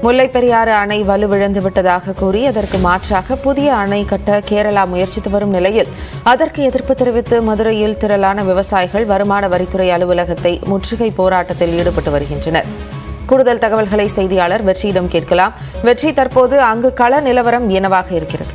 முல்லைப் பெரியாறு அணை வலுவிழந்து விட்டதாக கூறி அதற்கு மாற்றாக புதிய அணை கட்ட கேரளா முயற்சித்து வரும் நிலையில் அதற்கு எதிர்ப்பு தெரிவித்து மதுரையில் திரளான விவசாயிகள் வருமான வரித்துறை அலுவலகத்தை முற்றுகை போராட்டத்தில் ஈடுபட்டு வருகின்றனர் கூடுதல் தகவல்களை செய்தியாளர் வெற்றியிடம் கேட்கலாம் வெற்றி தற்போது அங்கு கள நிலவரம் என்னவாக இருக்கிறது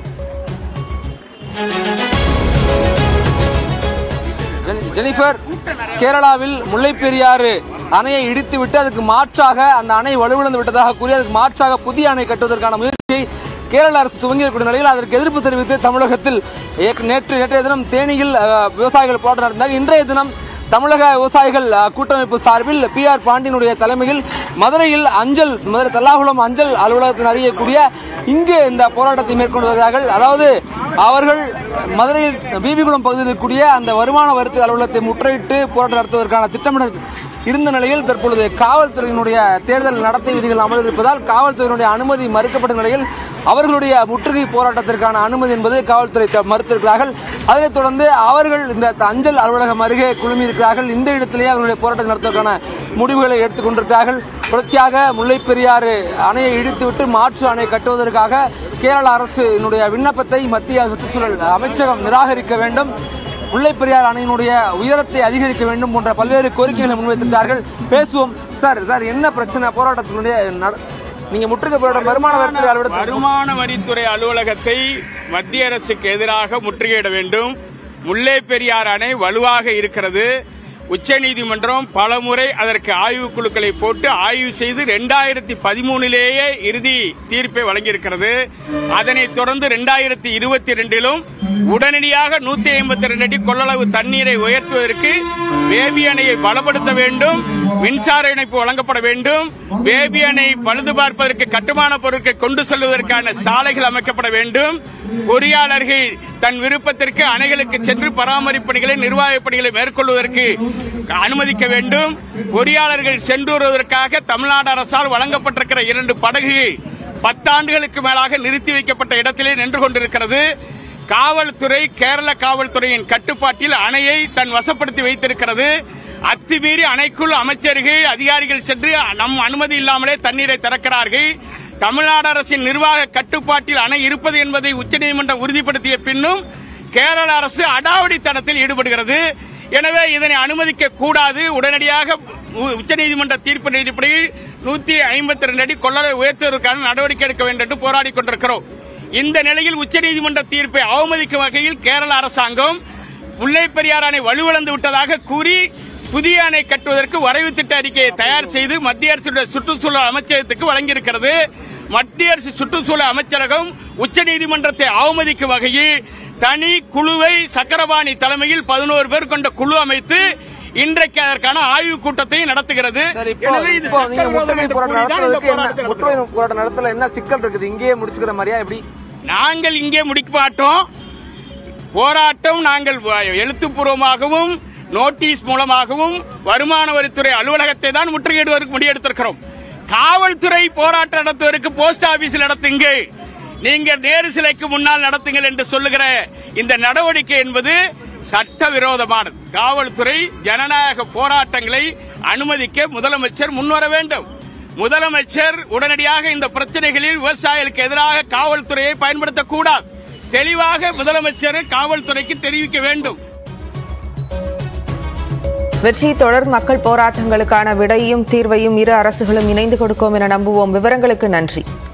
ஜெனி- ஜெனிஃபர் கேரளாவில் முல்லைப் பெரியாறு அணையை இடித்துவிட்டு அதுக்கு மாற்றாக அந்த அணை வலுவிழந்து விட்டதாக கூறி அதுக்கு மாற்றாக புதிய அணை கட்டுவதற்கான முயற்சியை கேரள அரசு துவங்கியிருக்கூடிய நிலையில் அதற்கு எதிர்ப்பு தெரிவித்து தமிழகத்தில் ஏற்க- நேற்று நேற்றைய தினம் தேனியில் அஹ், விவசாயிகள் போராட்டம் நடந்தாங்க இன்றைய தினம் தமிழக விவசாயிகள் அஹ், கூட்டமைப்பு சார்பில் பி ஆர் பாண்டியனுடைய தலைமையில் மதுரையில் அஞ்சல் மதுரை தல்லாகுளம் அஞ்சல் அலுவலகத்தில் அறியக்கூடிய இங்கு இந்த போராட்டத்தை மேற்கொண்டு வருகிறார்கள் அதாவது அவர்கள் மதுரையில் பிபிகுளம் பகுதியில் இருக்கக்கூடிய அந்த வருமான வரித்துறை அலுவலகத்தை முற்றுகையிட்டு போராட்டம் நடத்துவதற்கான திட்டமிடல் இருந்த நிலையில் தற்பொழுது காவல்துறையினுடைய தேர்தல் நடத்தை விதிகள் அமல் இருப்பதால் காவல்துறையினுடைய அனுமதி மறுக்கப்பட்ட நிலையில் அவர்களுடைய முற்றுகை போராட்டத்திற்கான அனுமதி என்பது காவல்துறை த- மறுத்திருக்கிறார்கள் அதனைத் தொடர்ந்து அவர்கள் இந்த அஞ்சல் அலுவலகம் அருகே குழுமியிருக்கிறார்கள் இந்த இடத்திலேயே அவர்களுடைய போராட்டம் நடத்துவதற்கான முடிவுகளை எடுத்துக் கொண்டிருக்கிறார்கள் தொடர்ச்சியாக முல்லைப் பெரியாறு அணையை இடித்துவிட்டு மாற்று அணை கட்டுவதற்காக கேரள அரசினுடைய விண்ணப்பத்தை மத்திய சுற்றுச்சூழல் அமைச்சகம் நிராகரிக்க வேண்டும் முல்லைப் பெரியார் அணையினுடைய உயரத்தை அதிகரிக்க வேண்டும் போன்ற பல்வேறு கோரிக்கைகளை முன்வைத்திருந்தார்கள் பேசுவோம் சார் சார் என்ன பிரச்சனை போராட்டத்தினுடைய நட- நீங்க முற்றுகை போராட்டம் வருமான வரித்துறை அலுவலகத்தில் வருமான வரித்துறை அலுவலகத்தை மத்திய அரசுக்கு எதிராக முற்றுகையிட வேண்டும் முல்லை பெரியார் அணை வலுவாக இருக்கிறது உச்சநீதிமன்றம் பலமுறை அதற்கு ஆய்வு குழுக்களை போட்டு ஆய்வு செய்து ரெண்டாயிரத்தி பதிமூணிலேயே இறுதி தீர்ப்பை வழங்கியிருக்கிறது அதனைத் தொடர்ந்து ரெண்டாயிரத்தி இருபத்தி ரெண்டிலும் உடனடியாக நூத்தி ஐம்பத்தி ரெண்டு அடி கொள்ளளவு தண்ணீரை உயர்த்துவதற்கு பேபி அணையை பலப்படுத்த வேண்டும் மின்சார இணைப்பு வழங்கப்பட வேண்டும் பேபி அணை பழுது பார்ப்பதற்கு கட்டுமான பொருட்கள் கொண்டு செல்வதற்கான சாலைகள் அமைக்கப்பட வேண்டும் பொறியாளர்கள் தன் விருப்பத்திற்கு அணைகளுக்கு சென்று பராமரிப்பு பணிகளை நிர்வாகப் பணிகளை மேற்கொள்வதற்கு அனுமதிக்க வேண்டும் பொறியாளர்கள் சென்று வருவதற்காக தமிழ்நாடு அரசால் வழங்கப்பட்டிருக்கிற இரண்டு படகுகள் பத்தாண்டுகளுக்கு மேலாக நிறுத்தி வைக்கப்பட்ட இடத்திலே நின்று கொண்டிருக்கிறது காவல்துறை கேரள காவல்துறையின் கட்டுப்பாட்டில் அணையை தன் வசப்படுத்தி வைத்திருக்கிறது அத்துமீறி அணைக்குள் அமைச்சர்கள் அதிகாரிகள் சென்று நம் அனுமதி இல்லாமலே தண்ணீரை திறக்கிறார்கள் தமிழ்நாடு அரசின் நிர்வாக கட்டுப்பாட்டில் அணை இருப்பது என்பதை உச்சநீதிமன்றம் உறுதிப்படுத்திய பின்னும் கேரள அரசு அடாவடித்தனத்தில் ஈடுபடுகிறது எனவே இதனை அனுமதிக்க கூடாது உடனடியாக உ- உச்சநீதிமன்ற தீர்ப்பு அடிப்படையில் நூத்தி ஐம்பத்தி ரெண்டு அடி கொள்ளளவை உயர்த்துவதற்கான நடவடிக்கை எடுக்க வேண்டும் என்று போராடி கொண்டிருக்கிறோம் இந்த நிலையில் உச்சநீதிமன்ற தீர்ப்பை அவமதிக்கும் வகையில் கேரள அரசாங்கம் முல்லை பெரியார் அணை வலுவிழந்து விட்டதாக கூறி புதிய அணை கட்டுவதற்கு வரைவு திட்ட அறிக்கையை தயார் செய்து மத்திய அரசுடைய சுற்றுச்சூழல் அமைச்சகத்துக்கு வழங்கியிருக்கிறது மத்திய அரசு சுற்றுச்சூழல் அமைச்சரகம் உச்சநீதிமன்றத்தை அவமதிக்கும் வகையில் தனி குழுவை சக்கரபாணி தலைமையில் பதினோரு பேர் கொண்ட குழு அமைத்து இன்றைக்கு அதற்கான ஆய்வுக் கூட்டத்தை நடத்துகிறது சார் இப்போ எனவே இது இப்போ நீங்க சட்டவிரோதம் முற்றுகை என்று போராட்டம் கூறிதான் இந்த நடத்துறதுக்கு என்ன போராட்டத்தை முற்றுகை போராட்டம் நடத்தல என்ன சிக்கல் இருக்குது இங்கேயே முடிச்சுக்கிற மாதிரியா எப்படி நாங்கள் இங்கே முடிக்க மாட்டோம் போராட்டம் நாங்கள் வ- எழுத்துப்பூர்வமாகவும் நோட்டீஸ் மூலமாகவும் வருமான வரித்துறை அலுவலகத்தை தான் முற்றுகையிடுவதற்கு முடிவெடுத்திருக்கிறோம் காவல்துறை போராட்டம் நடத்துவதற்கு போஸ்ட் ஆபீஸில் நடத்துங்கள் நீங்கள் நேரு சிலைக்கு முன்னால் நடத்துங்கள் என்று சொல்லுகிற இந்த நடவடிக்கை என்பது சட்டவிரோதமானது காவல்துறை ஜனநாயக போராட்டங்களை அனுமதிக்க முதலமைச்சர் முன்வர வேண்டும் முதலமைச்சர் உடனடியாக இந்த பிரச்சனைகளில் விவசாயிகளுக்கு எதிராக காவல்துறையை பயன்படுத்தக்கூடாது தெளிவாக முதலமைச்சர் காவல்துறைக்கு தெரிவிக்க வேண்டும் வெற்றி தொடர் மக்கள் போராட்டங்களுக்கான விடையும் தீர்வையும் இரு அரசுகளும் இணைந்து கொடுக்கும் என நம்புவோம் விவரங்களுக்கு நன்றி